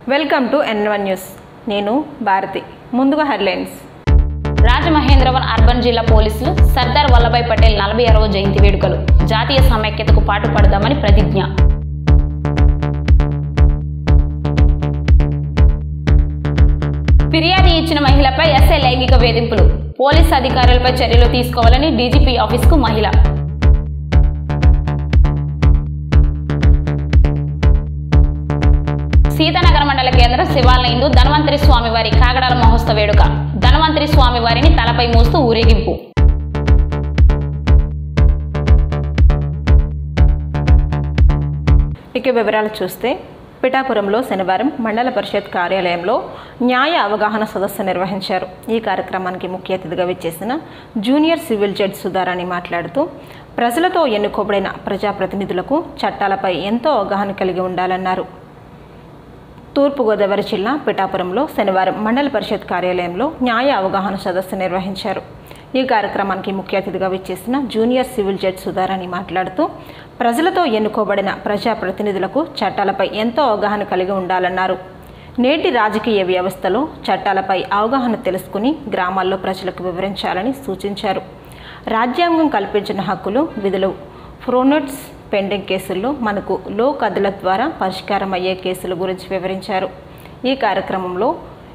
Welcome to N one news నేను భారతి ముందుగా headlines Rajamahendravaram urban జిల్లా పోలీసులు సర్దార్ వల్లభాయ్ పటేల్ నలభై ఆరవ జయంతి వేడుకలు జాతీయ సమైక్యతకు పాటుపడదామని ప్రతిజ్ఞ ఫిర్యాదు ఇచ్చిన మహిళపై ఎస్ఐ లైంగిక వేధింపులు పోలీస్ అధికారులపై చర్యలు తీసుకోవాలని డీజీపీ ఆఫీస్కు మహిళ సీతానగర మండల కేంద్రం శివాలయందు ధన్వంతరి స్వామివారి కాగడాల మహోత్సవ వేడుక ధన్వంతరి స్వామివారిని తలపై మోస్తూ ఊరేగింపు ఇక వివరాలు చూస్తే పిఠాపురంలో శనివారం మండల పరిషత్ కార్యాలయంలో న్యాయ అవగాహన సదస్సు నిర్వహించారు ఈ కార్యక్రమానికి ముఖ్య అతిథిగా విచ్చేసిన జూనియర్ సివిల్ జడ్జ్ సుధారాణి మాట్లాడుతూ ప్రజలతో ఎన్నుకోబడిన ప్రజాప్రతినిధులకు చట్టాలపై ఎంతో అవగాహన కలిగి ఉండాలన్నారు తూర్పుగోదావరి జిల్లా పిఠాపురంలో శనివారం మండల పరిషత్ కార్యాలయంలో న్యాయ అవగాహన సదస్సు నిర్వహించారు ఈ కార్యక్రమానికి ముఖ్య అతిథిగా విచ్చేసిన జూనియర్ సివిల్ జడ్జ్ సుధారాణి మాట్లాడుతూ ప్రజలతో ఎన్నుకోబడిన ప్రజాప్రతినిధులకు చట్టాలపై ఎంతో అవగాహన కలిగి ఉండాలన్నారు నేటి రాజకీయ వ్యవస్థలో చట్టాలపై అవగాహన తెలుసుకుని గ్రామాల్లో ప్రజలకు వివరించాలని సూచించారు రాజ్యాంగం కల్పించిన హక్కులు విధులు ఫ్రోనట్స్ పెండింగ్ కేసుల్లో మనకు లోక్ అదాలత్ ద్వారా పరిష్కారం అయ్యే కేసుల గురించి వివరించారు ఈ కార్యక్రమంలో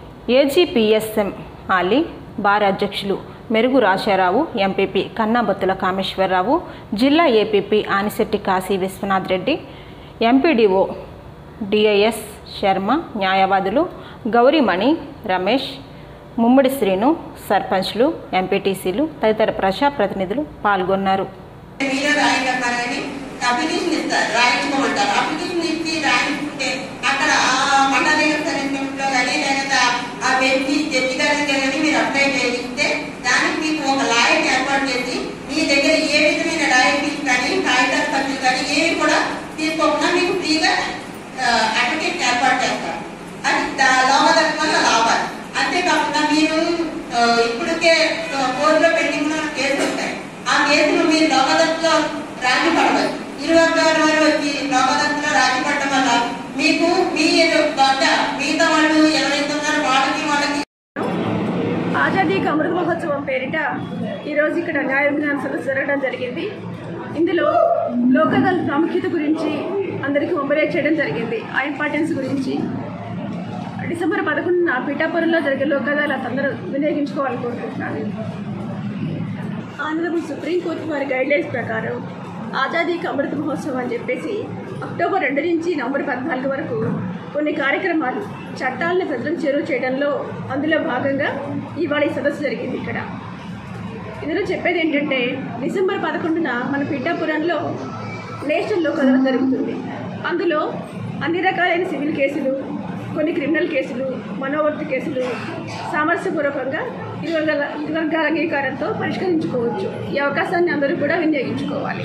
ఏజీపీఎస్ఎం ఆలీ బార్ అధ్యక్షులు మెరుగు రాజారావు ఎంపీపీ కన్నాబత్తుల కామేశ్వరరావు జిల్లా APP Anisetti Kashi Vishwanath Reddy MPDO DIS Sharma న్యాయవాదులు గౌరీమణి రమేష్ ముమ్మడి శ్రీను సర్పంచ్లు ఎంపీటీసీలు తదితర ప్రజాప్రతినిధులు పాల్గొన్నారు మీరే రాయగలరని అప్లికేషన్ ఇస్తారు రాయించుకోమంటారు అప్లికేషన్ ఇచ్చి రాయించుకుంటే అక్కడ ఆ మండల సరిహద్దులో కానీ లేదా ఆ వ్యక్తి జడ్జి గారికి కానీ మీరు అప్లై చేయిస్తే దానికి మీకు ఒక లాయర్ ఏర్పాటు చేసి మీ దగ్గర ఏ విధమైన లాయర్ ఫీజు కానీ కాగితాల ఖర్చులు కానీ ఏవి కూడా తీసుకోకుండా మీకు ఫ్రీగా అడ్వకేట్ ఏర్పాటు చేస్తారు అది లోపదల వల్ల లాభాలు అంతేకాకుండా మీరు ఆ, ఇప్పటికే కోర్టులో పెండింగ్ ఉన్న కేసులు ఉంటాయి ఆ కేసులు మీరు లోకదత్తులో రాజీ పడవచ్చు ఇరు వర్గాల వారు వచ్చి లోకదత్తులో రాజీ పడటం వల్ల మీకు మీ వద్ద మిగతా వాళ్ళు ఎవరైతే ఉన్నారో వాళ్ళకి వాళ్ళకి ఆజాదీ కా అమృత మహోత్సవం పేరిట ఈరోజు ఇక్కడ న్యాయ విజ్ఞాన సదస్సు జరగడం జరిగింది ఇందులో లోకదళ ప్రాముఖ్యత గురించి అందరికీ ఒంబరే చేయడం జరిగింది ఆ ఇంపార్టెన్స్ గురించి డిసెంబర్ పదకొండున పిఠాపురంలో జరిగే లోకదాలు అందరూ వినియోగించుకోవాలని కోరుకుంటున్నాను ఆంధ్రప్రదేశ్ సుప్రీంకోర్టు వారి గైడ్లైన్స్ ప్రకారం ఆజాదీ కా అమృత మహోత్సవం అని చెప్పేసి అక్టోబర్ రెండు నుంచి నవంబర్ పద్నాలుగు వరకు కొన్ని కార్యక్రమాలు చట్టాలను ప్రజలకు చేరువ చేయడంలో అందులో భాగంగా ఇవాళ ఈ సదస్సు జరిగింది ఇక్కడ ఇందులో చెప్పేది ఏంటంటే డిసెంబర్ పదకొండున మన పిఠాపురంలో నేషనల్ లోక్ అదాలత్ జరుగుతుంది అందులో అన్ని రకాలైన సివిల్ కేసులు కొన్ని క్రిమినల్ కేసులు మనోవర్తి కేసులు సామరస్యపూర్వకంగా ఇరు వర్గాల ఇరు వర్గాల అంగీకారంతో పరిష్కరించుకోవచ్చు ఈ అవకాశాన్ని అందరూ కూడా వినియోగించుకోవాలి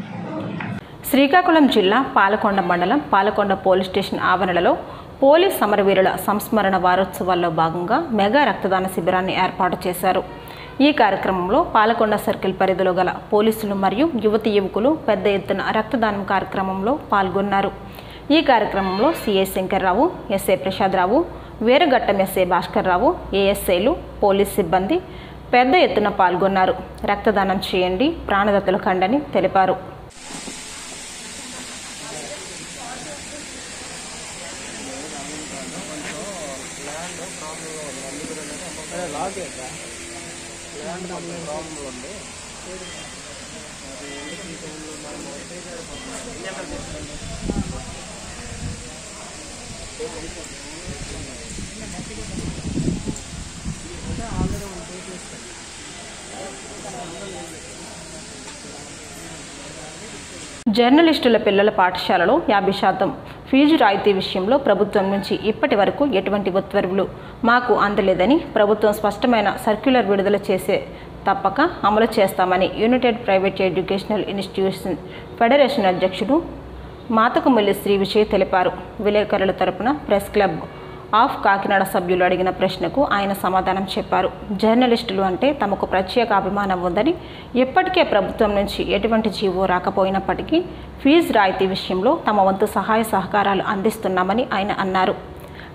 శ్రీకాకుళం జిల్లా పాలకొండ మండలం పాలకొండ పోలీస్ స్టేషన్ ఆవరణలో పోలీస్ సమరవీరుల సంస్మరణ వారోత్సవాల్లో భాగంగా మెగా రక్తదాన శిబిరాన్ని ఏర్పాటు చేశారు ఈ కార్యక్రమంలో పాలకొండ సర్కిల్ పరిధిలో గల పోలీసులు మరియు యువతి యువకులు పెద్ద ఎత్తున రక్తదానం కార్యక్రమంలో పాల్గొన్నారు ఈ కార్యక్రమంలో CI Shankarrao SI Prasadarao Veeraghattam SI Bhaskarrao ఏఎస్ఐలు పోలీస్ సిబ్బంది పెద్ద ఎత్తున పాల్గొన్నారు రక్తదానం చేయండి ప్రాణదత్తలు కండని తెలిపారు జర్నలిస్టుల పిల్లల పాఠశాలలో యాభై శాతం ఫీజు రాయితీ విషయంలో ప్రభుత్వం నుంచి ఇప్పటి వరకు ఎటువంటి ఉత్తర్వులు మాకు అందలేదని ప్రభుత్వం స్పష్టమైన సర్క్యులర్ విడుదల చేసే తప్పక అమలు చేస్తామని united private educational institution federation అధ్యక్షుడు మాతకుమల్లి శ్రీ విజయ్ తెలిపారు విలేకరుల తరపున ప్రెస్ క్లబ్ ఆఫ్ కాకినాడ సభ్యులు అడిగిన ప్రశ్నకు ఆయన సమాధానం చెప్పారు జర్నలిస్టులు అంటే తమకు ప్రత్యేక అభిమానం ఉందని ఇప్పటికే ప్రభుత్వం నుంచి ఎటువంటి జీవో రాకపోయినప్పటికీ ఫీజు రాయితీ విషయంలో తమ వంతు సహాయ సహకారాలు అందిస్తున్నామని ఆయన అన్నారు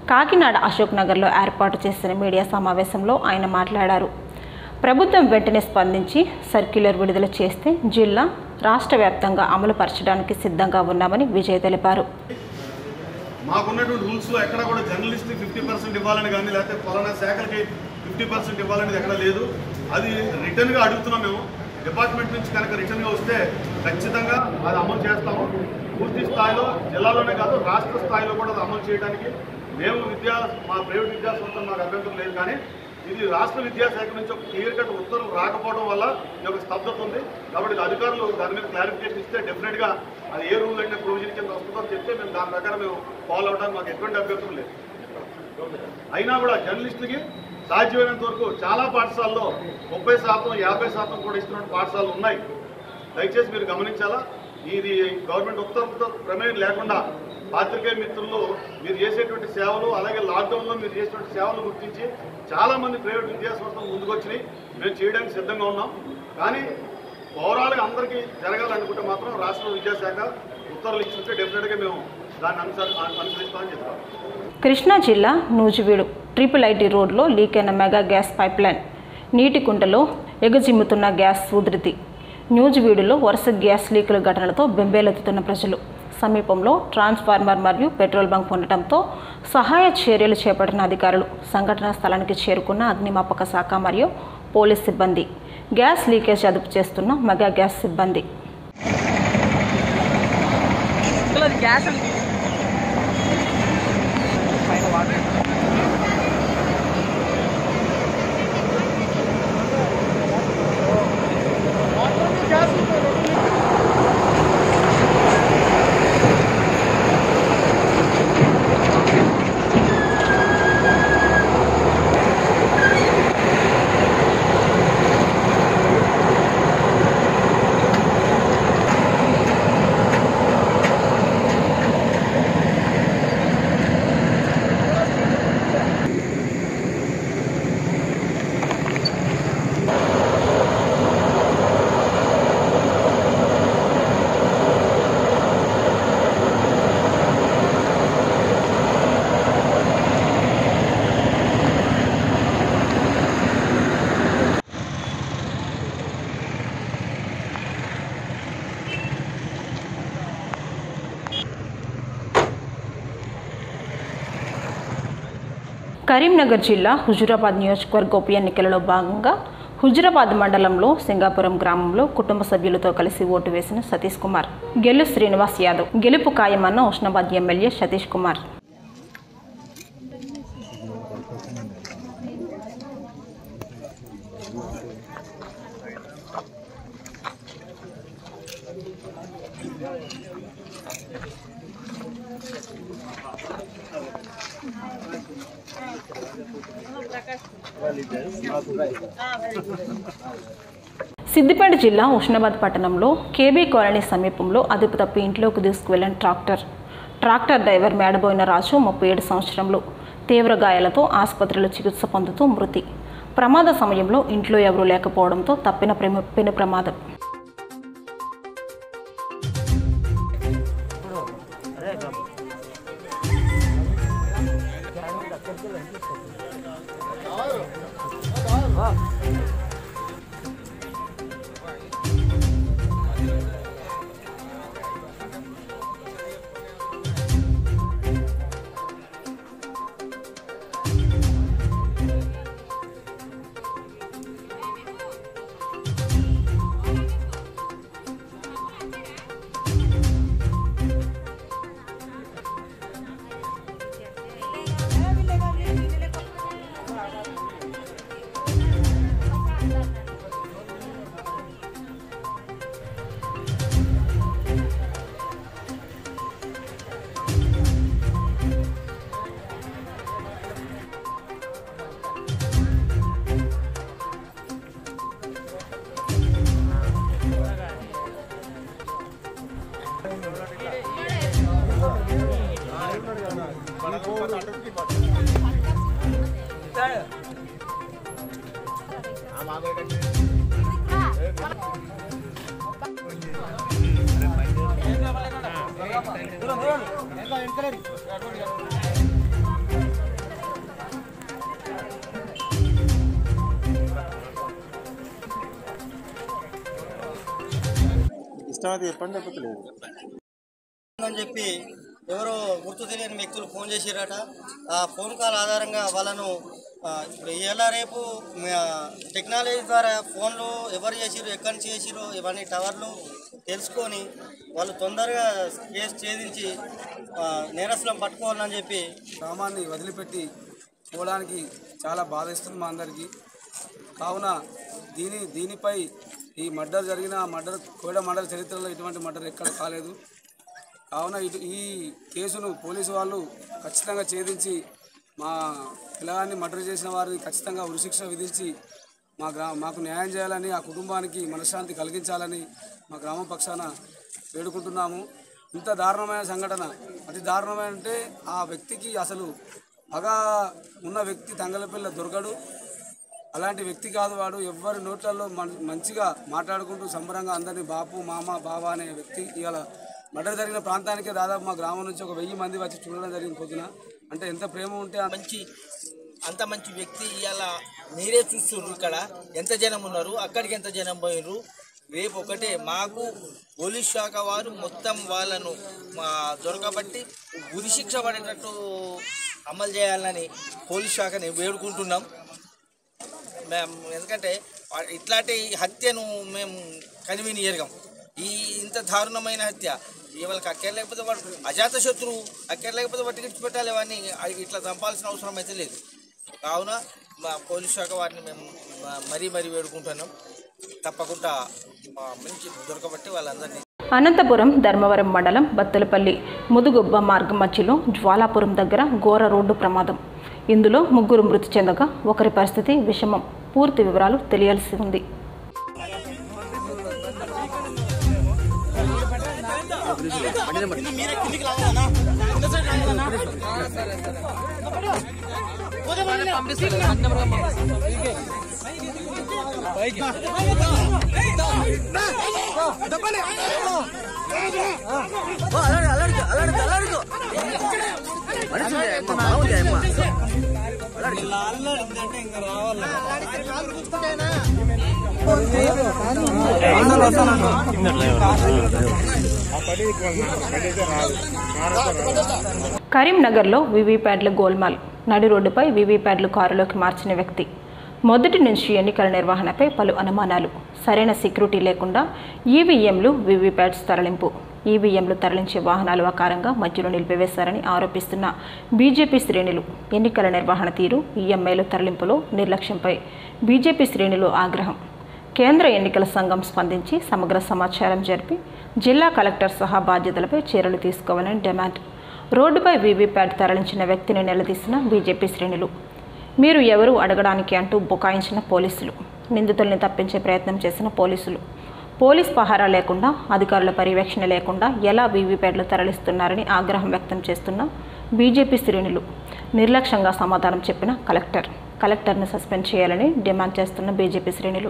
కాకినాడ అశోక్ నగర్లో ఏర్పాటు చేసిన మీడియా సమావేశంలో ఆయన మాట్లాడారు ప్రభుత్వం వెంటనే స్పందించి సర్క్యులర్ విడుదల చేస్తే జిల్లా రాష్ట్ర వ్యాప్తంగా అమలు పరచడానికి సిద్ధంగా ఉన్నామని విజయ్ తెలిపారు మాకున్నటువంటి రూల్స్లో ఎక్కడ కూడా జర్నలిస్ట్ ఫిఫ్టీ పర్సెంట్ ఇవ్వాలని కానీ లేకపోతే పలానా శాఖలకి ఫిఫ్టీ పర్సెంట్ ఇవ్వాలనేది ఎక్కడ లేదు అది రిటర్న్గా అడుగుతున్నాం మేము డిపార్ట్మెంట్ నుంచి కనుక రిటర్న్గా వస్తే ఖచ్చితంగా అది అమలు చేస్తాము పూర్తి స్థాయిలో జిల్లాలోనే కాదు రాష్ట్ర స్థాయిలో కూడా అది అమలు చేయడానికి మేము విద్యా మా ప్రైవేట్ విద్యా సంస్థలు మాకు అభ్యంతరం లేదు కానీ ఇది రాష్ట్ర విద్యాశాఖ నుంచి ఒక క్లియర్ కట్ ఉత్తర్వులు రాకపోవడం వల్ల ఈ యొక్క స్తబ్దత ఉంది కాబట్టి ఇది అధికారులు దాని మీద క్లారిఫికేషన్ ఇస్తే డెఫినెట్గా అది ఏ రూల్ అయినా ప్రొవిజన్ కింద వస్తుందో అని చెప్తే మేము దాని ప్రకారం మేము ఫాలో అవడానికి మాకు ఎటువంటి అభ్యంతరం లేదు అయినా కూడా జర్నలిస్టులకి సాధ్యమైనంత వరకు చాలా పాఠశాలలో ముప్పై శాతం యాభై శాతం కూడా ఇస్తున్న పాఠశాలలు ఉన్నాయి దయచేసి మీరు గమనించాలా ఇది గవర్నమెంట్ ఉత్తర్వులతో ప్రమేయం లేకుండా పాత్రికేయ మిత్రులు మీరు చేసేటువంటి సేవలు అలాగే లాక్డౌన్లో మీరు చేసేటువంటి సేవలు గుర్తించి చాలా మంది ప్రైవేట్ విద్యా సంస్థలు ముందుకొచ్చినాయి మేము చేయడానికి సిద్ధంగా ఉన్నాం కానీ ఓవరాల్గా అందరికీ జరగాలనుకుంటే మాత్రం రాష్ట్ర విద్యాశాఖ ఉత్తర్వులు ఇచ్చుంటే డెఫినెట్గా మేము దాన్ని అనుసరి అనుసరిస్తామని చెప్తాం కృష్ణా జిల్లా నూజివీడు ట్రిపుల్ ఐటీ రోడ్లో లీక్ అయిన మెగా గ్యాస్ పైప్లైన్ నీటి కుంటలో ఎగజిమ్ముతున్న గ్యాస్ ఉధృతి న్యూజివీడులో వరుస గ్యాస్ లీకుల ఘటనలతో బెంబేలెత్తుతున్న ప్రజలు సమీపంలో ట్రాన్స్ఫార్మర్ మరియు పెట్రోల్ బంక్ ఉండటంతో సహాయ చర్యలు చేపట్టిన అధికారులు సంఘటనా స్థలానికి చేరుకున్న అగ్నిమాపక శాఖ మరియు పోలీస్ సిబ్బంది గ్యాస్ లీకేజ్ అదుపు చేస్తున్న మెగా గ్యాస్ సిబ్బంది కరీంనగర్ జిల్లా హుజురాబాద్ నియోజకవర్గ ఉప ఎన్నికలలో భాగంగా హుజురాబాద్ మండలంలో సింగాపురం గ్రామంలో కుటుంబ సభ్యులతో కలిసి ఓటు వేసిన సతీష్ కుమార్ గెలు శ్రీనివాస్ యాదవ్ గెలుపు ఖాయమన్న ఉష్ణాబాద్ ఎమ్మెల్యే సతీష్ కుమార్ సిద్దిపేట జిల్లా ఉష్ణాబాద్ పట్టణంలో కేబీ కాలనీ సమీపంలో అదుపు తప్పి ఇంట్లోకి తీసుకువెళ్లిన tractor tractor driver Medaboina Raju ముప్పై ఏడు సంవత్సరంలో తీవ్ర గాయాలతో ఆసుపత్రిలో చికిత్స పొందుతూ మృతి ప్రమాద సమయంలో ఇంట్లో ఎవరూ లేకపోవడంతో తప్పిన ప్రేమ పెను ప్రమాదం ఇష్టమైతే చెప్పండి లేకపోతే లేదు అని చెప్పి ఎవరో గుర్తు తెలియని వ్యక్తులు ఫోన్ చేసిరట ఆ ఫోన్ కాల్ ఆధారంగా వాళ్ళను ఆ, ఇప్పుడు ఇలా రేపు మ- టెక్నాలజీ ద్వారా ఫోన్లు ఎవరు చేసిరు ఎక్కడి నుంచి చేసిరు ఇవన్నీ టవర్లు తెలుసుకొని వాళ్ళు తొందరగా కేసు ఛేదించి ఆ, నేరస్తులను పట్టుకోవాలని చెప్పి గ్రామాన్ని వదిలిపెట్టి పోవడానికి చాలా బాధిస్తుంది మా అందరికీ కావున దీని దీనిపై ఈ మర్డర్ జరిగిన మర్డర్ కోడ మర్డర్ చరిత్రలో ఇటువంటి మర్డర్ ఎక్కడ కాలేదు కావున ఇటు ఈ కేసును పోలీసు వాళ్ళు ఖచ్చితంగా ఛేదించి మా పిల్లగాన్ని మర్డర్ చేసిన వారిని ఖచ్చితంగా ఉరిశిక్ష విధించి మా గ్రా మాకు న్యాయం చేయాలని ఆ కుటుంబానికి మనశ్శాంతి కలిగించాలని మా గ్రామ పక్షాన వేడుకుంటున్నాము ఇంత దారుణమైన సంఘటన అతి దారుణమైన అంటే ఆ వ్యక్తికి అసలు పగ ఉన్న వ్యక్తి తంగలపిల్ల దొరకడు అలాంటి వ్యక్తి కాదు వాడు ఎవ్వరి నోట్లలో మం- మంచిగా మాట్లాడుకుంటూ సంబరంగా అందరినీ బాపు మామ బాబా అనే వ్యక్తి ఇవాళ మర్డర్ జరిగిన ప్రాంతానికే దాదాపు మా గ్రామం నుంచి ఒక వెయ్యి మంది వచ్చి చూడడం జరిగింది పొద్దున అంటే ఎంత ప్రేమ ఉంటే అంత మంచి అంత మంచి వ్యక్తి ఇవాళ మీరే చూస్తున్నారు ఇక్కడ ఎంత జనం ఉన్నారు అక్కడికి ఎంత జనం పోయినరు రేపు ఒకటే మాకు పోలీస్ శాఖ వారు మొత్తం వాళ్ళను మా దొరకబట్టి ఉరిశిక్ష పడేటట్టు అమలు చేయాలని పోలీస్ శాఖని వేడుకుంటున్నాం మేము ఎందుకంటే వా- ఇట్లాంటి హత్యను మేము కనివిని ఎరగం ఈ ఇంత దారుణమైన హత్య వాళ్ళకి అక్కడ లేకపోతే వాడు అజాత శత్రువు అక్కడ లేకపోతే వాటి విడిచిపెట్టాలి అవన్నీ అవి ఇట్లా చంపాల్సిన అవసరం అయితే లేదు కావున మా పోలీస్ శాఖ వారిని మేము మ- మరీ మరీ వేడుకుంటున్నాం తప్పకుండా మా మంచి దొరకబట్టి వాళ్ళందరినీ అనంతపురం ధర్మవరం మండలం బత్తలపల్లి ముదుగుబ్బ మార్గం మధ్యలో జ్వాలాపురం దగ్గర ఘోర రోడ్డు ప్రమాదం ఇందులో ముగ్గురు మృతి చెందగా ఒకరి పరిస్థితి విషమం పూర్తి వివరాలు తెలియాల్సి ఉంది కరీంనగర్లో వీవీప్యాడ్ల గోల్మాల్ నడి రోడ్డుపై వీవీప్యాడ్లు కారులోకి మార్చిన వ్యక్తి మొదటి నుంచి ఎన్నికల నిర్వహణపై పలు అనుమానాలు సరైన సెక్యూరిటీ లేకుండా ఈవీఎంలు వీవీప్యాడ్స్ తరలింపు ఈవీఎంలు తరలించే వాహనాలు ఆకారంగా మధ్యలో నిలిపివేశారని ఆరోపిస్తున్న బీజేపీ శ్రేణులు ఎన్నికల నిర్వహణ తీరు ఈఎంఐలు తరలింపులో నిర్లక్ష్యంపై బీజేపీ శ్రేణులు ఆగ్రహం కేంద్ర ఎన్నికల సంఘం స్పందించి సమగ్ర సమాచారం జరిపి జిల్లా కలెక్టర్ సహా బాధ్యతలపై చర్యలు తీసుకోవాలని డిమాండ్ రోడ్డుపై వీవీప్యాట్ తరలించిన వ్యక్తిని నిలదీసిన బీజేపీ శ్రేణులు మీరు ఎవరు అడగడానికి అంటూ బుకాయించిన పోలీసులు నిందితుల్ని తప్పించే ప్రయత్నం చేసిన పోలీసులు పోలీస్ పహారా లేకుండా అధికారుల పర్యవేక్షణ లేకుండా ఎలా వీవీప్యాట్లు తరలిస్తున్నారని ఆగ్రహం వ్యక్తం చేస్తున్న బీజేపీ శ్రేణులు నిర్లక్ష్యంగా సమాధానం చెప్పిన కలెక్టర్ కలెక్టర్ను సస్పెండ్ చేయాలని డిమాండ్ చేస్తున్న బీజేపీ శ్రేణులు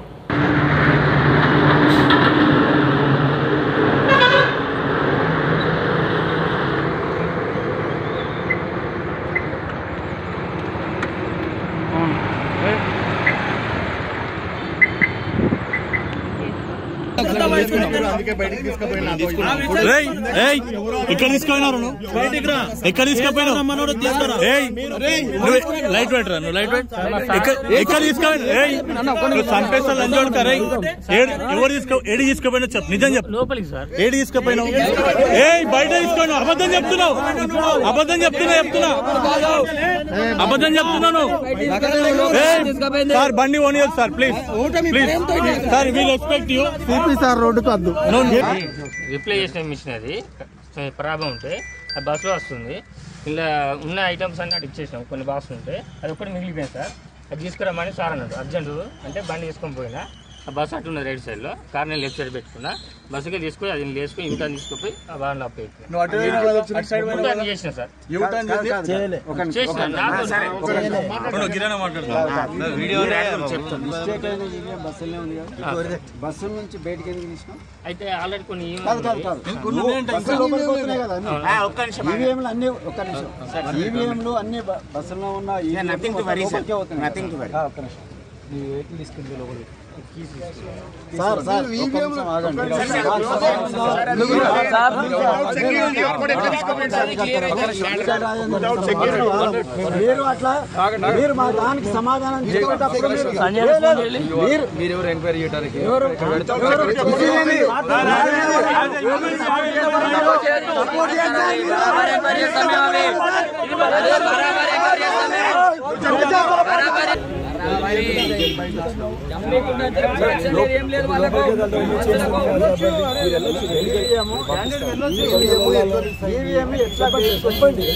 ఏయ్, ఏయ్, ఇక్కడ తీసుకుపోయినారు నువ్వు బయటికి రా ఎక్కడ తీసుకుపోయినావు ఏయ్, నువ్వు లైట్ వెయిట్ రా నువ్వు లైట్ వెయిట్ ఎక్కడ- ఎక్కడ తీసుకుపోయినా ఏయ్, నువ్వు చంపేస్తా లంచోడు కరై ఎవరు తీసుకో ఏడి తీసుకుపోయినా చెప్పు నిజం చెప్పు లోపలికి సార్ ఏడి తీసుకుపోయినావు ఏయ్ బయట తీసుకుపోయినావు అబద్ధం చెప్తున్నావు అబద్ధం చెప్తున్నా చెప్తున్నా అబద్ధం చెప్తున్నాను ఏయ్, సార్ బండి ఓనియదు sir please please sir we'll expect you sir రోడ్డుకు వద్దు రిప్లై చేసిన మిషన్ అది ప్రాబ్లం ఉంటే అది బస్సులో వస్తుంది ఇలా ఉన్న ఐటమ్స్ అన్ని అటు ఇచ్చేసినాం కొన్ని బాక్స్ ఉంటే అది ఒకటి మిగిలిపోయింది సార్ అది తీసుకురమ్మని సార్ అన్నాడు అర్జెంట్ అంటే బండి తీసుకొని పోయినా ఆ బస్సు అటు ఉన్నది రైట్ సైడ్లో కార్ నేను లెఫ్ట్ సైడ్ పెట్టుకున్నా బస్సుకి తీసుకొని అది వేసుకొని ఇంటర్ తీసుకుపోయి ఆ బాగా అప్పు నువ్వు అటు వైపు వెళ్ళి వచ్చిన- అటు సైడ్ ముందు అన్ని చేసిన సార్ యూ టర్న్ చేసి చేయలే. ఒక నిమిషం, చేసిన ఒక నిమిషం. నాకు సరే ఒక నిమిషం. మాట్లాడు. కిరాణా వీడియో చెప్తాను మిస్టేక్ అయిన ఈవీఎం బస్సులోనే ఉంది కదా బస్సు నుంచి బయటికి ఎందుకు తీసినావు అయితే ఆల్రెడీ కొన్ని కాదు కాదు కాదు నువ్వు బస్సు లోపలికి పోతున్నాయి కదా అన్ని. ఆ, ఒక్క నిమిషం. ఈవీఎంలు అన్ని ఒక్క నిమిషం ఈవీఎంలు అన్ని బ- బస్సులో ఉన్న ఈవీఎంలు nothing to మొత్తం worry, sir. లోపలికే పోతున్నాయి Nothing to కదా. worry. ఆ, ఒక్క నిమిషం నీ వెహికల్ తీసుకుని లోపలికి సార్ సార్ ఒక్క నిమిషం ఆగండి. మీరు అట్లా మీరు మా దానికి సమాధానం చెప్పేటప్పుడు మీరు- మీరు మీరు ఎవరు ఎంక్వైరీ చేయడానికి ఎవరు ఎవరు ఇది ఈవీఎం ఎట్లా చెప్పండి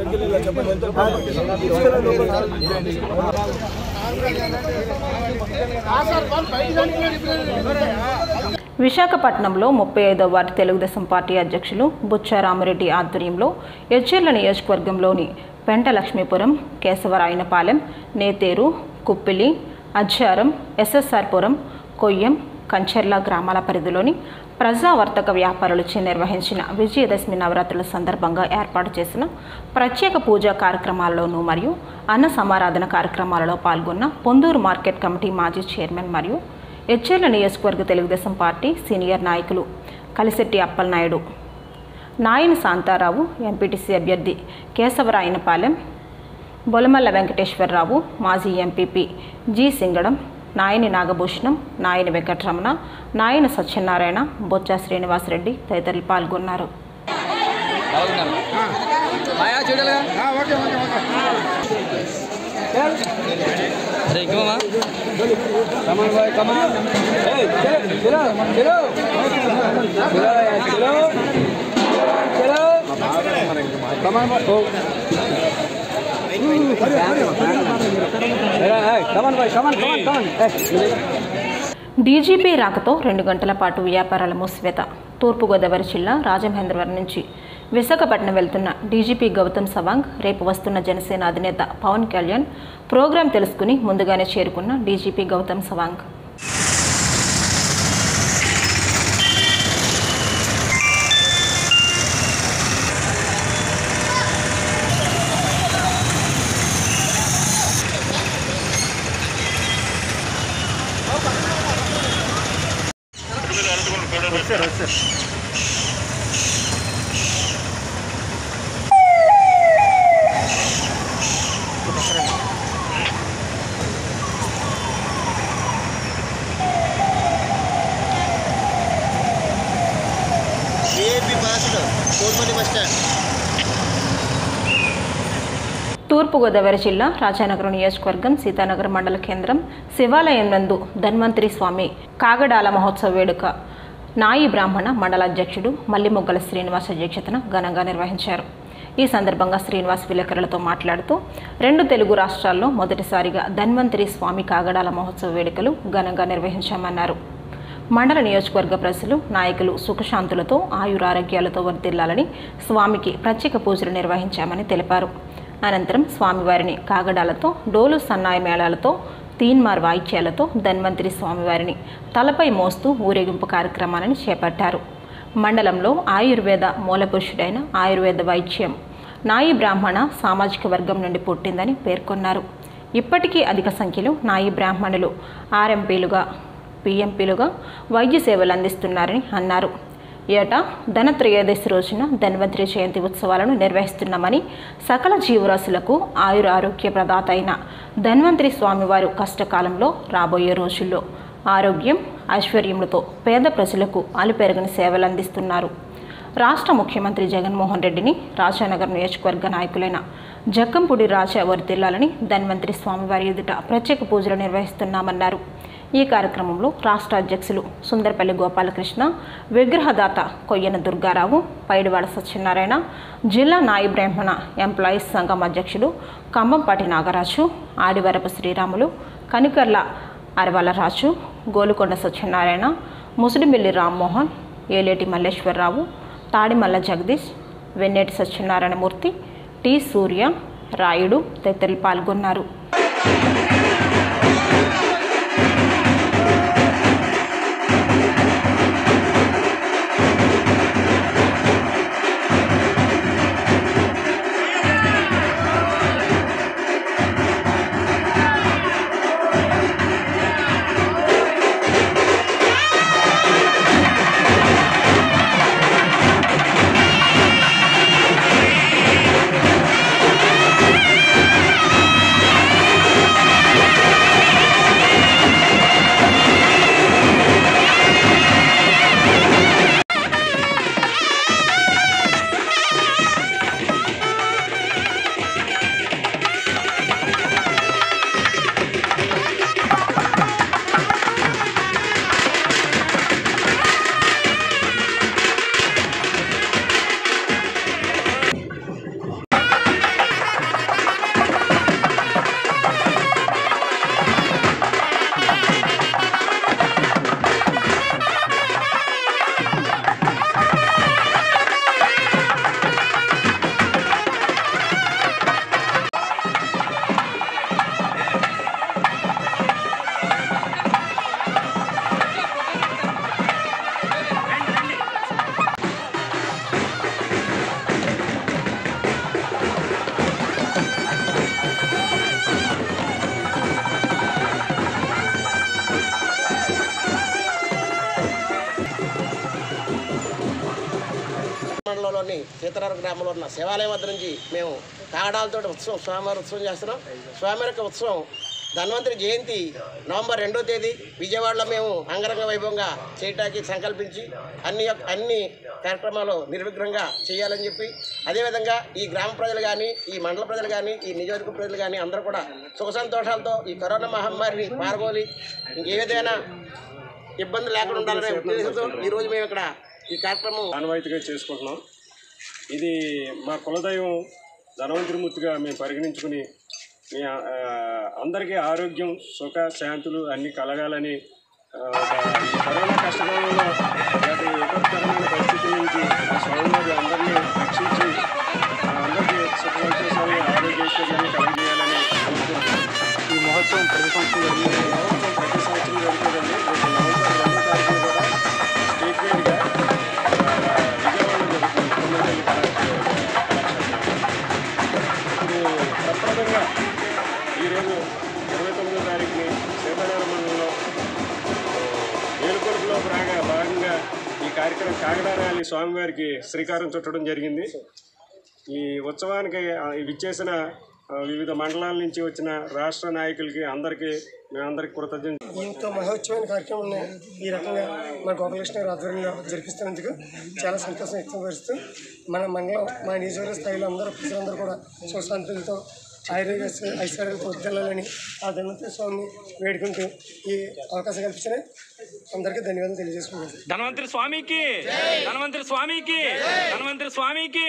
విశాఖపట్నంలో ముప్పై ఐదవ వార్డు తెలుగుదేశం పార్టీ అధ్యక్షులు బుచ్చా రామరెడ్డి ఆధ్వర్యంలో ఎచ్చెర్ల నియోజకవర్గంలోని పెంట లక్ష్మీపురం కేశవరాయనపాలెం నేతేరు కుప్పిలి అజ్జారం ఎస్ఎస్ఆర్పురం కొయ్యం కంచెర్ల గ్రామాల పరిధిలోని ప్రజా వర్తక వ్యాపారులచే నిర్వహించిన విజయదశమి నవరాత్రుల సందర్భంగా ఏర్పాటు చేసిన ప్రత్యేక పూజా కార్యక్రమాల్లోనూ మరియు అన్న సమారాధన కార్యక్రమాలలో పాల్గొన్న పొందూరు మార్కెట్ కమిటీ మాజీ చైర్మన్ మరియు ఎచ్చెర్ల నియోజకవర్గ తెలుగుదేశం పార్టీ సీనియర్ నాయకులు కలిశెట్టి అప్పలనాయుడు నాయని శాంతారావు ఎంపీటీసీ అభ్యర్థి కేశవరాయనపాలెం బొలమల్ల వెంకటేశ్వరరావు మాజీ ఎంపీపీ జి సింగడం నాయని నాగభూషణం నాయని వెంకటరమణ నాయని సత్యనారాయణ బొత్స శ్రీనివాసరెడ్డి తదితరులు పాల్గొన్నారు డీజీపీ రాకతో రెండు గంటల పాటు వ్యాపారాల మూసివేత తూర్పుగోదావరి జిల్లా రాజమహేంద్రవరం నుంచి విశాఖపట్నం వెళ్తున్న డీజీపీ గౌతమ్ సవాంగ్ రేపు వస్తున్న జనసేన అధినేత పవన్ కళ్యాణ్ ప్రోగ్రాం తెలుసుకుని ముందుగానే చేరుకున్న డీజీపీ గౌతమ్ సవాంగ్ ఏపీ బస్సులో కోల్మని బస్ స్టాండ్ తూర్పుగోదావరి జిల్లా రాజానగరం నియోజకవర్గం సీతానగరం మండల కేంద్రం శివాలయం నందు ధన్వంతరి స్వామి కాగడాల మహోత్సవ వేడుక నాయి బ్రాహ్మణ మండల అధ్యక్షుడు మల్లిమొగ్గల శ్రీనివాస్ అధ్యక్షతన ఘనంగా నిర్వహించారు ఈ సందర్భంగా శ్రీనివాస్ విలేకరులతో మాట్లాడుతూ రెండు తెలుగు రాష్ట్రాల్లో మొదటిసారిగా ధన్వంతరి స్వామి కాగడాల మహోత్సవ వేడుకలు ఘనంగా నిర్వహించామన్నారు మండల నియోజకవర్గ ప్రజలు నాయకులు సుఖశాంతులతో ఆయురారోగ్యాలతో వర్ధిల్లాలని స్వామికి ప్రత్యేక పూజలు నిర్వహించామని తెలిపారు అనంతరం స్వామివారిని కాగడాలతో డోలు సన్నాయి మేళాలతో తీన్మార్ వాయిద్యాలతో ధన్వంతరి స్వామివారిని తలపై మోస్తూ ఊరేగింపు కార్యక్రమాలను చేపట్టారు మండలంలో ఆయుర్వేద మూలపురుషుడైన ఆయుర్వేద వైద్యం నాయి బ్రాహ్మణ సామాజిక వర్గం నుండి పుట్టిందని పేర్కొన్నారు ఇప్పటికీ అధిక సంఖ్యలో నాయి బ్రాహ్మణులు ఆర్ఎంపీలుగా పిఎంపీలుగా వైద్య సేవలు అందిస్తున్నారని అన్నారు ఏటా ధనత్రయోదశి రోజున ధన్వంతరి జయంతి ఉత్సవాలను నిర్వహిస్తున్నామని సకల జీవరాశులకు ఆయుర ఆరోగ్య ప్రదాత అయిన ధన్వంతరి స్వామివారు కష్టకాలంలో రాబోయే రోజుల్లో ఆరోగ్యం ఐశ్వర్యములతో పేద ప్రజలకు అలుపెరగని సేవలు అందిస్తున్నారు రాష్ట్ర ముఖ్యమంత్రి జగన్మోహన్ రెడ్డిని రాజానగర్ నియోజకవర్గ నాయకులైన జక్కంపూడి రాజా వర్దిల్లాలని ధన్వంతరి స్వామివారి ఎదుట ప్రత్యేక పూజలు నిర్వహిస్తున్నామన్నారు ఈ కార్యక్రమంలో రాష్ట్ర అధ్యక్షులు సుందరపల్లి గోపాలకృష్ణ విగ్రహదాత కొయ్యన దుర్గారావు పైడివాడ సత్యనారాయణ జిల్లా నాయి బ్రాహ్మణ ఎంప్లాయీస్ సంఘం అధ్యక్షుడు కంబంపాటి నాగరాజు ఆడివరపు శ్రీరాములు కనికర్ల అరవల రాజు గోలుకొండ సత్యనారాయణ ముసుడిమిల్లి రామ్మోహన్ ఏలేటి మల్లేశ్వరరావు తాడిమల్ల జగదీష్ వెన్నేటి సత్యనారాయణమూర్తి టి సూర్య రాయుడు తదితరులు పాల్గొన్నారు మండలంలోని సీతారామ గ్రామంలో ఉన్న శివాలయం వద్ద నుంచి మేము కాగడాలతో ఉత్సవం స్వామివారి ఉత్సవం చేస్తున్నాం స్వామివారి యొక్క ఉత్సవం ధన్వంతరి జయంతి నవంబర్ రెండో తేదీ విజయవాడలో మేము అంగరంగ వైభవంగా చేయటానికి సంకల్పించి అన్ని యొక్క- అన్ని కార్యక్రమాలు నిర్విఘ్నంగా చేయాలని చెప్పి అదేవిధంగా ఈ గ్రామ ప్రజలు కానీ ఈ మండల ప్రజలు కానీ ఈ నియోజకవర్గ ప్రజలు కానీ అందరూ కూడా సుఖ సంతోషాలతో ఈ కరోనా మహమ్మారిని పాల్గొని ఇంకే విధమైన ఇబ్బంది లేకుండా ఉండాలనే ఉద్దేశంతో ఈరోజు మేము ఇక్కడ ఈ కార్యక్రమం ఆనవాయితీగా చేసుకుంటున్నాం ఇది మా కులదైవం ధనవంతరిమూర్తిగా మేము పరిగణించుకుని మీ ఆ, అందరికీ ఆరోగ్యం సుఖ శాంతులు అన్నీ కలగాలని ఆ, ఒక ఈ కరోనా కష్టకాలంలో ఇలాంటి విపత్కరమైన పరిస్థితి నుంచి ఆ స్వామివారి అందరినీ రక్షించి ఆ, అందరికీ సుఖ సంతోషాలు ఆరోగ్యశ్వర్యాన్ని కలగజేయాలని కోరుకుంటున్నాం ఈ మహోత్సవం ప్రతి సంవత్సరం జరుగుతుంది ఈ మహోత్సవం ప్రతి సంవత్సరం జరుగుతుందండి రేపు నవంబర్ రెండో తారీఖున కూడా స్టేట్ వైడ్గా ఇప్పుడు ప్రప్రదంగా ఈరోజు ఇరవై తొమ్మిదో తారీఖుని సీతారామ మండలంలో వేలుకొడుకులో బాగా భాగంగా ఈ కార్యక్రమం కాగడా ర్యాలీ స్వామివారికి శ్రీకారం చుట్టడం జరిగింది ఈ ఉత్సవానికి ఆ, విచ్చేసిన ఆ, వివిధ మండలాల నుంచి వచ్చిన రాష్ట్ర నాయకులకి అందరికీ మేమందరికీ కృతజ్ఞత ఎంతో మహోత్సవమైన కార్యక్రమాన్ని ఈ రకంగా మన గోపాలకృష్ణ గారి ఆధ్వర్యంలో జరిపిస్తున్నందుకు చాలా సంతోషం వ్యక్తపరుస్తూ మన మండలం మా నియోజకవర్గ స్థాయిలో అందరూ ప్రజలందరూ కూడా సుశాంతులతో ఆయుర్వేద ఐశ్వర్యాలతో వద్దెళ్ళాలని ఆ ధన్వంతరి స్వామిని వేడుకుంటూ ఈ అవకాశం కల్పించిన అందరికీ ధన్యవాదాలు తెలియజేసుకుంటున్నాను ధన్వంతరి స్వామికి ధన్వంతరి స్వామికి ధన్వంతరి స్వామికి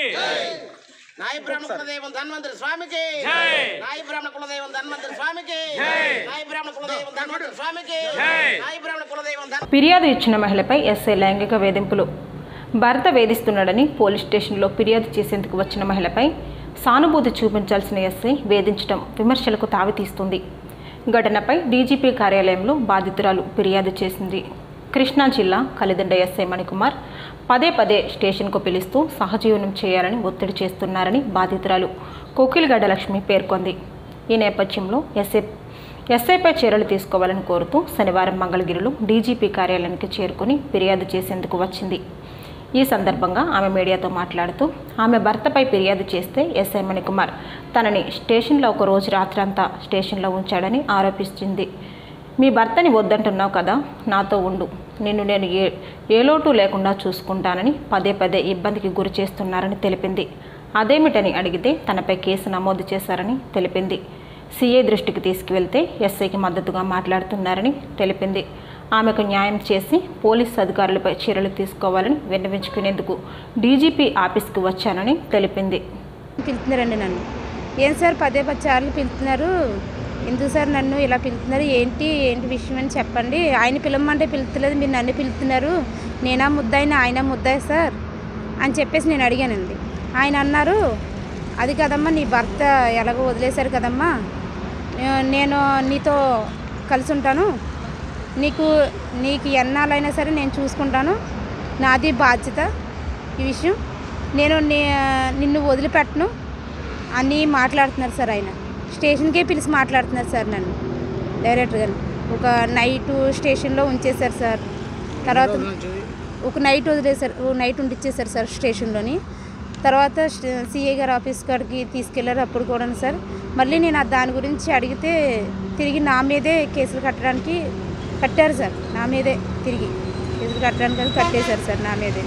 నాయ బ్రాహ్మణ కులదైవం ధన్వంతరి స్వామికి జై. నాయ బ్రాహ్మణ కులదైవం ధన్వంతరి స్వామికి జై. నాయ బ్రాహ్మణ కులదైవం ధన్వంతరి స్వామికి జై. నాయ బ్రాహ్మణ కులదైవం ధన్ ఫిర్యాదు ఇచ్చిన మహిళపై ఎస్ఐ లైంగిక వేధింపులు భర్త వేధిస్తున్నాడని పోలీస్ స్టేషన్లో ఫిర్యాదు చేసేందుకు వచ్చిన మహిళపై సానుభూతి చూపించాల్సిన ఎస్ఐ వేధించడం విమర్శలకు తావితీస్తుంది ఘటనపై డీజీపీ కార్యాలయంలో బాధితురాలు ఫిర్యాదు చేసింది కృష్ణా జిల్లా కలిదండ ఎస్ఐ మణికుమార్ పదే పదే స్టేషన్కు పిలుస్తూ సహజీవనం చేయాలని ఒత్తిడి చేస్తున్నారని బాధితురాలు కోకిలగడ్డ లక్ష్మి పేర్కొంది ఈ నేపథ్యంలో ఎస్ఐ ఎస్ఐపై చర్యలు తీసుకోవాలని కోరుతూ శనివారం మంగళగిరిలో డీజీపీ కార్యాలయానికి చేరుకుని ఫిర్యాదు చేసేందుకు వచ్చింది ఈ సందర్భంగా ఆమె మీడియాతో మాట్లాడుతూ ఆమె భర్తపై ఫిర్యాదు చేస్తే ఎస్ఐ మణికుమార్ తనని స్టేషన్లో ఒక రోజు రాత్రంతా స్టేషన్లో ఉంచాడని ఆరోపిస్తుంది మీ భర్తని వద్దంటున్నావు కదా నాతో ఉండు నిన్ను నేను ఏ ఏ లోటు లేకుండా చూసుకుంటానని పదే పదే ఇబ్బందికి గురి చేస్తున్నారని తెలిపింది అదేమిటని అడిగితే తనపై కేసు నమోదు చేశారని తెలిపింది సీఏ దృష్టికి తీసుకువెళ్తే ఎస్ఐకి మద్దతుగా మాట్లాడుతున్నారని తెలిపింది ఆమెకు న్యాయం చేసి పోలీస్ అధికారులపై చర్యలు తీసుకోవాలని విన్నవించుకునేందుకు డీజీపీ ఆఫీస్కు వచ్చానని తెలిపింది పిలుస్తున్నారండి నన్ను ఏం సార్ పదే పది సార్లు పిలుస్తున్నారు ఎందుకు సార్ నన్ను ఇలా పిలుస్తున్నారు ఏంటి ఏంటి విషయం అని చెప్పండి ఆయన పిలవమంటే పిలుస్తలేదు మీరు నన్ను పిలుస్తున్నారు నేనా ముద్దాయిన ఆయన ముద్దాయి సార్ అని చెప్పేసి నేను అడిగానండి ఆయన అన్నారు అది కదమ్మా నీ భర్త ఎలాగో వదిలేశారు కదమ్మా నే- నేను నీతో కలిసి ఉంటాను నీకు నీకు ఎన్నాళ్ళైనా సరే నేను చూసుకుంటాను నాది బాధ్యత ఈ విషయం నేను నీ- నిన్ను వదిలిపెట్టను అని మాట్లాడుతున్నారు సార్ ఆయన స్టేషన్కే పిలిచి మాట్లాడుతున్నారు సార్ నన్ను డైరెక్ట్గా ఒక నైట్ స్టేషన్లో ఉంచేశారు సార్ తర్వాత ఒక నైట్ వదిలేశారు ఓ నైట్ ఉండిచ్చేశారు సార్ స్టేషన్లోని తర్వాత సిఐ గారి ఆఫీస్ కాడికి తీసుకెళ్లారు అప్పుడు కూడా సార్ మళ్ళీ నేను ఆ దాని గురించి అడిగితే తిరిగి నా మీదే కేసులు కట్టడానికి కట్టారు సార్ నా మీదే తిరిగి కేసులు కట్టడానికి అది కట్టేశారు సార్ నా మీదే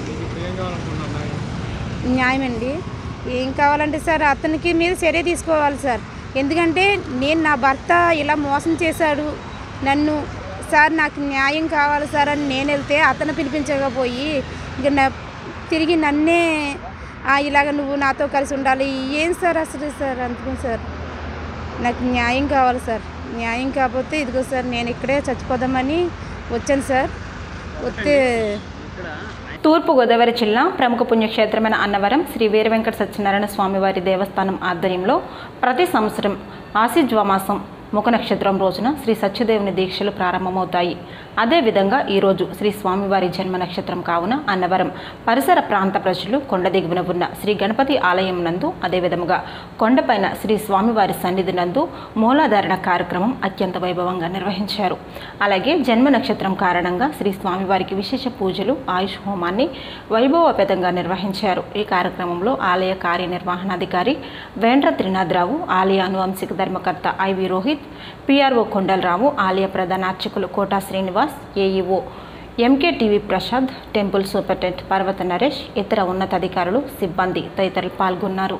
న్యాయం అండి ఏం కావాలంటే సార్ అతనికి మీద చర్య తీసుకోవాలి సార్ ఎందుకంటే నేను నా భర్త ఇలా మోసం చేశాడు నన్ను సార్ నాకు న్యాయం కావాలి సార్ అని నేను వెళ్తే అతను పిలిపించకపోయి ఇక నా తిరిగి నన్నే "ఆ, ఇలాగ నువ్వు నాతో కలిసి ఉండాలి ఏం సార్ అసలు సార్ అందుకని సార్ నాకు న్యాయం కావాలి సార్ న్యాయం కాకపోతే ఇదిగో సార్ నేను ఇక్కడే చచ్చిపోదామని వచ్చాను సార్ వస్తే తూర్పుగోదావరి జిల్లా ప్రముఖ పుణ్యక్షేత్రమైన అన్నవరం శ్రీ వీర వెంకట సత్యనారాయణ స్వామివారి దేవస్థానం ఆధ్వర్యంలో ప్రతి సంవత్సరం ఆసిజ్వామాసం ముఖ నక్షత్రం రోజున శ్రీ సత్యదేవుని దీక్షలు ప్రారంభమవుతాయి అదేవిధంగా ఈరోజు శ్రీ స్వామివారి జన్మ నక్షత్రం కావున అన్నవరం పరిసర ప్రాంత ప్రజలు కొండ దిగువన ఉన్న శ్రీ గణపతి ఆలయం నందు అదేవిధముగా కొండపైన శ్రీ స్వామివారి సన్నిధి నందు మూలాధారణ కార్యక్రమం అత్యంత వైభవంగా నిర్వహించారు అలాగే జన్మ నక్షత్రం కారణంగా శ్రీ స్వామివారికి విశేష పూజలు ఆయుష్ హోమాన్ని వైభవపేతంగా నిర్వహించారు ఈ కార్యక్రమంలో ఆలయ కార్యనిర్వహణాధికారి వేండ్ర త్రినాథరావు ఆలయ అనువంశిక ధర్మకర్త ఐవి రోహిత్ పిఆర్ఓ కొండలరావు ఆలయ ప్రధాన అర్చకులు Kota Srinivas AEO MK TV Prasad temple superintendent Parvatha Naresh ఇతర ఉన్నతాధికారులు సిబ్బంది తదితరులు పాల్గొన్నారు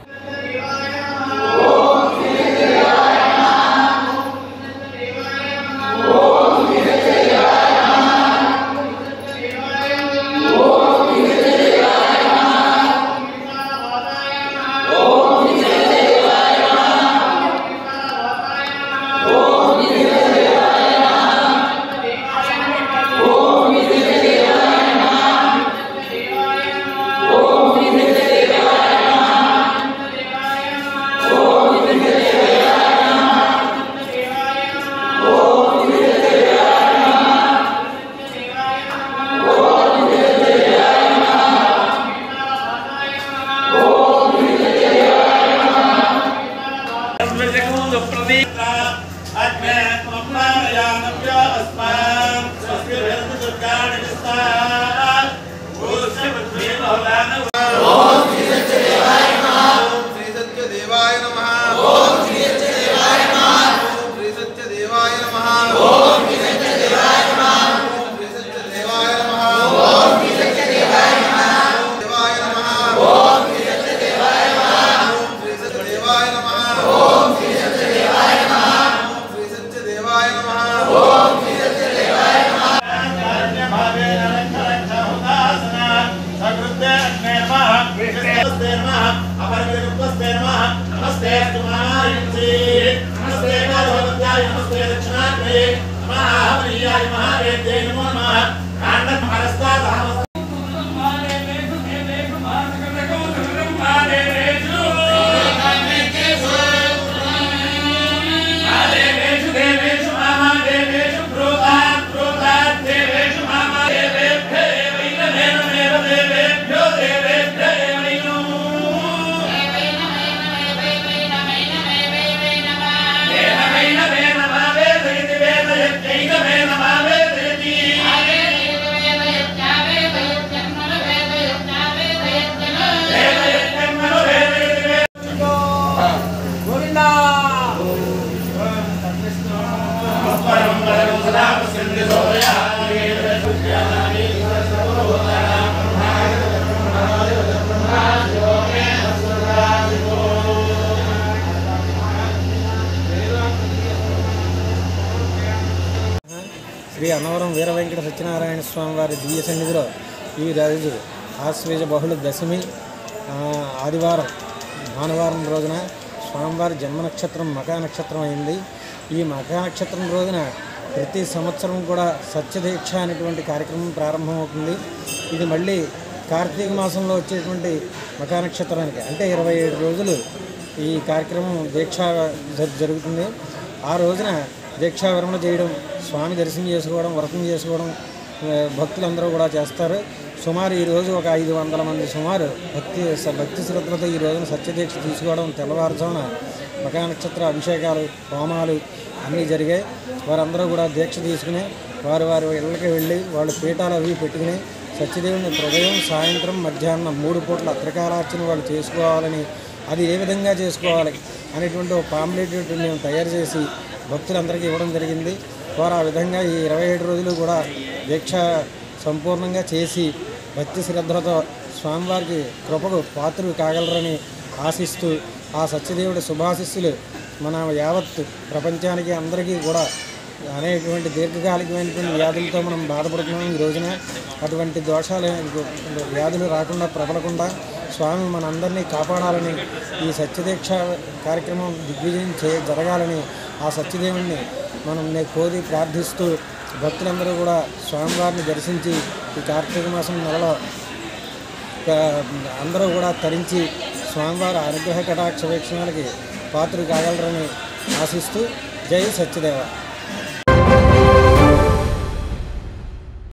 శ్రీ అన్నవరం వీర వెంకట సత్యనారాయణ స్వామి వారి దివ్య సన్నిధిలో ఈ రోజు ఆశ్వేజ బహుళ దశమి ఆ, ఆదివారం భానువారం రోజున స్వామివారి జన్మ నక్షత్రం మకా నక్షత్రం అయింది ఈ మకా నక్షత్రం రోజున ప్రతి సంవత్సరం కూడా సత్యదీక్ష అనేటువంటి కార్యక్రమం ప్రారంభమవుతుంది ఇది మళ్ళీ కార్తీక మాసంలో వచ్చేటువంటి మకా నక్షత్రానికి అంటే ఇరవై ఏడు రోజులు ఈ కార్యక్రమం దీక్ష జ- జరుగుతుంది ఆ రోజున దీక్షా విరమణ చేయడం స్వామి దర్శనం చేసుకోవడం వ్రతం చేసుకోవడం ఆ, భక్తులందరూ కూడా చేస్తారు సుమారు ఈరోజు ఒక ఐదు వందల మంది సుమారు భక్తి స- భక్తి శ్రద్ధలతో ఈ రోజున సత్యదీక్ష తీసుకోవడం తెల్లవారుజామున మకా నక్షత్ర అభిషేకాలు హోమాలు అన్నీ జరిగాయి వారందరూ కూడా దీక్ష తీసుకుని వారి వారి ఇళ్ళకి వెళ్ళి వాళ్ళు పీఠాలు అవి పెట్టుకుని సత్యదేవుని హృదయం సాయంత్రం మధ్యాహ్నం మూడు పూట్ల త్రికాలార్చన వాళ్ళు చేసుకోవాలని అది ఏ విధంగా చేసుకోవాలి అనేటువంటి ఒక పాంప్లెట్ మేము తయారు చేసి భక్తులందరికీ ఇవ్వడం జరిగింది వారు ఆ విధంగా ఈ ఇరవై ఏడు రోజులు కూడా దీక్ష సంపూర్ణంగా చేసి భక్తి శ్రద్ధలతో స్వామివారికి కృపకు పాత్రులు కాగలరని ఆశిస్తూ ఆ సత్యదేవుడి శుభాశిస్సులు మన యావత్ ప్రపంచానికి అందరికీ కూడా అనేటువంటి దీర్ఘకాలికమైనటువంటి వ్యాధులతో మనం బాధపడుతున్నాం ఈ రోజున అటువంటి దోషాలు వ్యాధులు రాకుండా ప్రబలకుండా స్వామి మనందరినీ కాపాడాలని ఈ సత్యదీక్ష కార్యక్రమం దిగ్విజయం చే జరగాలని ఆ సత్యదేవుణ్ణి మనం నే- కోరి ప్రార్థిస్తూ భక్తులందరూ కూడా స్వామివారిని దర్శించి ఈ కార్తీక మాసం నెలలో ఆ, అందరూ కూడా తరించి స్వామివారి అనుగ్రహ కటాక్ష వీక్షణాలకి పాత్రలు కాగలరని ఆశిస్తూ జై సత్యదేవ